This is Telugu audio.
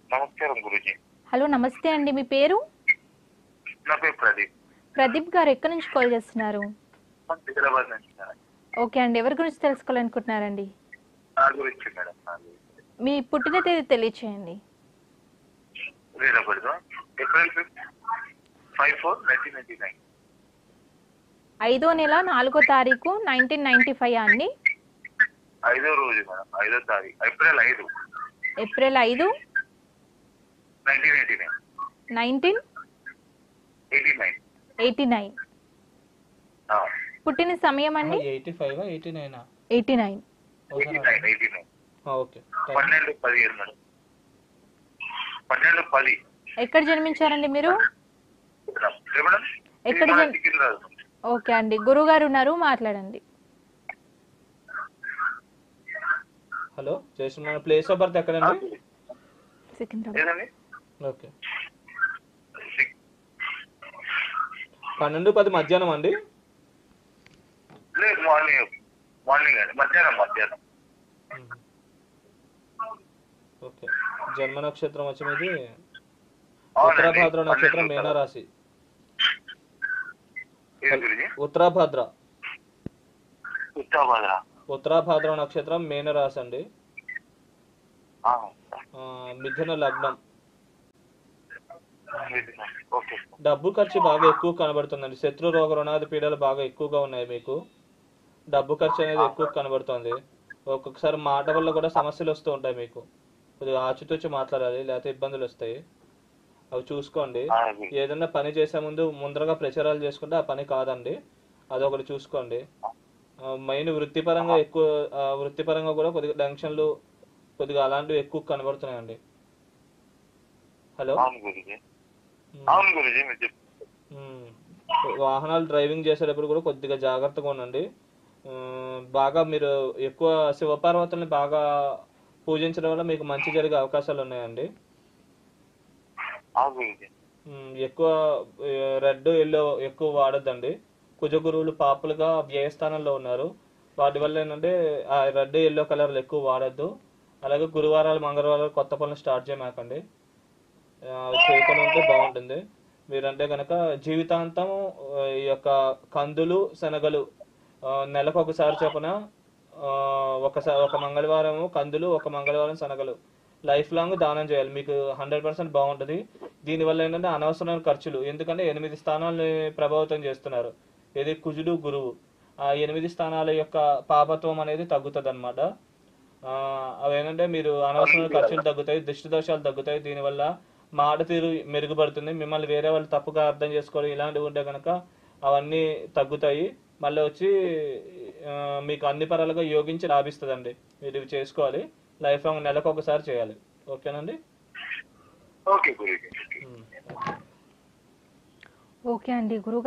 నమస్కారం గురుజీ హలో నమస్తే అండి మీ పేరు నా పేరు ప్రదీప్ ప్రదీప్ గారు ఎక్కడి నుంచి కాల్ చేస్తున్నారు హైదరాబాద్ నుంచి మేడం. ఓకే అండి ఎవరి గురించి తెలుసుకోవాలనుకుంటున్నారండి నా గురించి మేడం నా గురించి మీ పుట్టిన తేదీ తెలియచేయండి వీరపడదు April fifth five four nineteen ninety nine ఐదో నెల నాలుగో తారీఖు నైన్టీన్ నైన్టీ ఫైవ్ అండి ఐదో రోజు మేడం ఐదో తారీఖు ఏప్రిల్ ఐదు ఏప్రిల్ ఐదు nineteen eighty nine nineteen eighty nine eighty nine పుట్టిన సమయం అండి ఎయిటీ ఫైవ్ ఎయిటీ నైనా eighty nine eighty nine eighty nine okay పన్నెండు పదిహేను మేడం పన్నెండు పది ఎక్కడ జన్మించారండి మీరు మేడం ఏ మేడం ఎక్కడ ఇది మన జన్- సికింద్రాబాద్ మేడం. ఓకే అండి గురుగారు ఉన్నారు మాట్లాడండి హలో జస్ట్ మన ప్లేస్ ఆఫ్ బర్త్ ఎక్కడండి సికింద్రాబాద్ ఏదండి ఓకే సిక్- పన్నెండు పది మధ్యాహ్నం అండి లేదు మార్నింగ్ మార్నింగ్ అండి మధ్యాహ్నం మధ్యాహ్నం ఓకే జన్మ నక్షత్రం వచ్చి మీది అవునండి. ఉత్తరాభాద్ర నక్షత్రం పన్నెండు మీనరాశి ఏది గురుజీ ఉత్తరాభాద్ర ఉత్తాబాద్ ఉత్తరాభాద్ర నక్షత్రం మీనరాశి అండి ఆ, మిథున లగ్నం ఓకే డబ్బు ఖర్చు బాగా ఎక్కువ కనబడుతుందండి శత్రు రోగ రుణాది పీడలు బాగా ఎక్కువగా ఉన్నాయి మీకు డబ్బు ఖర్చు అనేది ఎక్కువ కనబడుతుంది ఒక్కొక్కసారి మాట వల్ల కూడా సమస్యలు వస్తూ ఉంటాయి మీకు కొద్దిగా ఆచితూచి మాట్లాడాలి లేకపోతే ఇబ్బందులు వస్తాయి అవి చూసుకోండి ఏదైనా పని చేసే ముందు ముందరగా ప్రచారాలు చేసుకుంటే ఆ పని కాదండి అదొకటి చూసుకోండి మెయిన్ వృత్తిపరంగా ఎక్కువ ఆ, వృత్తిపరంగా కూడా కొద్దిగా టెన్షన్లు కొద్దిగా అలాంటివి ఎక్కువ కనబడుతున్నాయండి హలో అవును గురుజీ అవును గురుజీ మీరు చెప్పు మ్మ్. వాహనాలు డ్రైవింగ్ చేసేటప్పుడు కూడా కొద్దిగా జాగ్రత్తగా ఉండండి మ్మ్, బాగా మీరు ఎక్కువ శివపార్వతుల్ని బాగా పూజించడం వల్ల మీకు మంచి జరిగే అవకాశాలు ఉన్నాయండి అవును గురుజీ మ్మ్, ఎక్కువ రెడ్ ఎల్లో ఎక్కువ వాడొద్దండి కుజగురువులు పాపులుగా వ్యయస్థానంలో ఉన్నారు వాటి వల్ల ఏంటంటే ఆ రెడ్ ఎల్లో కలర్లు ఎక్కువ వాడొద్దు అలాగే గురువారాలు మంగళవారాలు కొత్త పనులు స్టార్ట్ చేయమాకండి ఆ, చేయకుండా ఉంటే బాగుంటుంది మీరంటే కనుక జీవితాంతం ఆ, ఈ యొక్క కందులు శనగలు ఆ, నెలకు ఒకసారి చొప్పున ఆ, ఒకసారి ఒక మంగళవారం కందులు ఒక మంగళవారం శనగలు లైఫ్ లాంగ్ దానం చేయాలి మీకు హండ్రెడ్ పర్సెంట్ బాగుంటుంది దీనివల్ల ఏంటంటే అనవసరమైన ఖర్చులు ఎందుకంటే ఎనిమిది స్థానాలని ప్రభావితం చేస్తున్నారు ఏది కుజుడు గురువు ఆ ఎనిమిది స్థానాల యొక్క పాపత్వం అనేది తగ్గుతుంది అనమాట అవేంటంటే మీరు అనవసరమైన ఖర్చులు తగ్గుతాయి దిష్టి దోషాలు తగ్గుతాయి దీనివల్ల మాట తీరు మెరుగుపడుతుంది మిమ్మల్ని వేరే వాళ్ళు తప్పుగా అర్థం చేసుకోవడం ఇలాంటివి ఉంటే కనుక అవన్నీ తగ్గుతాయి మళ్ళీ వచ్చి ఆ, మీకు అన్ని పరాలుగా యోగించి లాభిస్తుందండి మీరు ఇవి చేసుకోవాలి లైఫ్ లాంగ్ నెలకు ఒకసారి చేయాలి ఓకేనండి ఓకే గురుజీ ఉమ్. ఓకే అండి గురుగారు